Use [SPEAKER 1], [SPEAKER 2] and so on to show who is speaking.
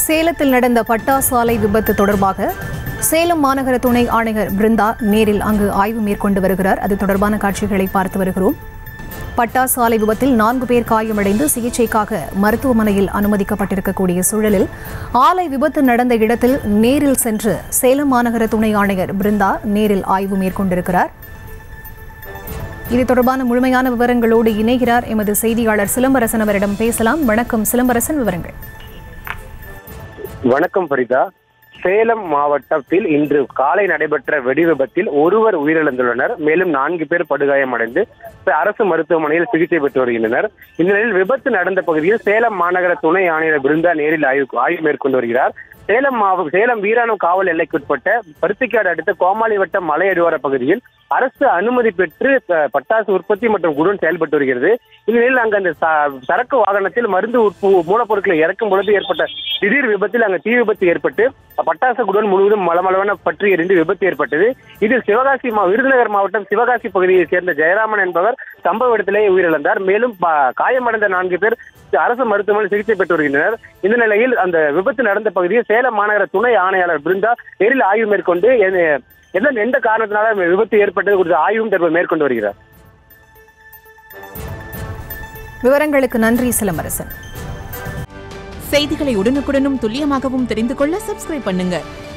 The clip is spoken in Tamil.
[SPEAKER 1] சேலத்தில் நடந்த பட்டாசு ஆலை விபத்து தொடர்பாக சேலம் மாநகர துணை ஆணையர் பிருந்தா நேரில் அங்கு ஆய்வு மேற்கொண்டு வருகிறார் அது தொடர்பான காட்சிகளை பார்த்து வருகிறோம் பட்டாசு ஆலை விபத்தில் நான்கு பேர் காயமடைந்து சிகிச்சைக்காக மருத்துவமனையில் அனுமதிக்கப்பட்டிருக்கக்கூடிய சூழலில் ஆலை விபத்து நடந்த இடத்தில் நேரில் சென்று சேலம் மாநகர துணை ஆணையர் பிருந்தா நேரில் ஆய்வு மேற்கொண்டிருக்கிறார் இது தொடர்பான முழுமையான விவரங்களோடு இணைகிறார் எமது செய்தியாளர் சிலம்பரசன் அவரிடம் பேசலாம் வணக்கம் சிலம்பரசன் விவரங்கள்
[SPEAKER 2] வணக்கம் ஃபரிதா சேலம் மாவட்டத்தில் இன்று காலை நடைபெற்ற வெடி விபத்தில் ஒருவர் உயிரிழந்துள்ளனர் மேலும் நான்கு பேர் படுகாயமடைந்து அரசு மருத்துவமனையில் சிகிச்சை பெற்று வருகின்றனர் இந்த நிலையில் விபத்து நடந்த பகுதியில் சேலம் மாநகர துணை ஆணையர் பிருந்தா நேரில் ஆய்வு ஆய்வு மேற்கொண்டு வருகிறார் சேலம் மாவ சேலம் வீராணம் காவல் எல்லைக்குட்பட்ட பருத்திக்காடு அடுத்த கோமாளி வட்டம் மலையடிவார பகுதியில் அரசு அனுமதி பெற்று ப- பட்டாசு உற்பத்தி மற்றும் குடோன் செயல்பட்டு வருகிறது இந்நிலையில் அங்கு அந்த ச- சரக்கு வாகனத்தில் மருந்து உட்பு மூலப்பொருட்களை இறக்கும் பொழுது ஏற்பட்ட திடீர் விபத்தில் அங்கு தீ விபத்து ஏற்பட்டு பட்டாசு குடோன் முழுவதும் மலமளவென பற்றி எரிந்து விபத்து ஏற்பட்டது இதில் சிவகாசி மா விருதுநகர் மாவட்டம் சிவகாசி பகுதியைச் சேர்ந்த ஜெயராமன் என்பவர் சம்பவ இடத்திலேயே உயிரிழந்தார் மேலும் ப- காயமடைந்த நான்கு பேர் அரசு மருத்துவமனையில் சிகிச்சை பெற்று வருகின்றனர் இந்த நிலையில் அந்த விபத்து நடந்த பகுதியில் சேலம் மாநகர துணை ஆணையாளர் பிருந்தா நேரில் ஆய்வு மேற்கொண்டு எ- எந்த எந்த காரணத்தினால விபத்து ஏற்பட்டது குறித்த ஆய்வும் தற்போது மேற்கொண்டு வருகிறார்
[SPEAKER 1] விவரங்களுக்கு நன்றி சிலம்பரசன்
[SPEAKER 3] செய்திகளை உடனுக்குடனும் துல்லியமாகவும் தெரிந்து கொள்ள சப்ஸ்கிரைப் பண்ணுங்க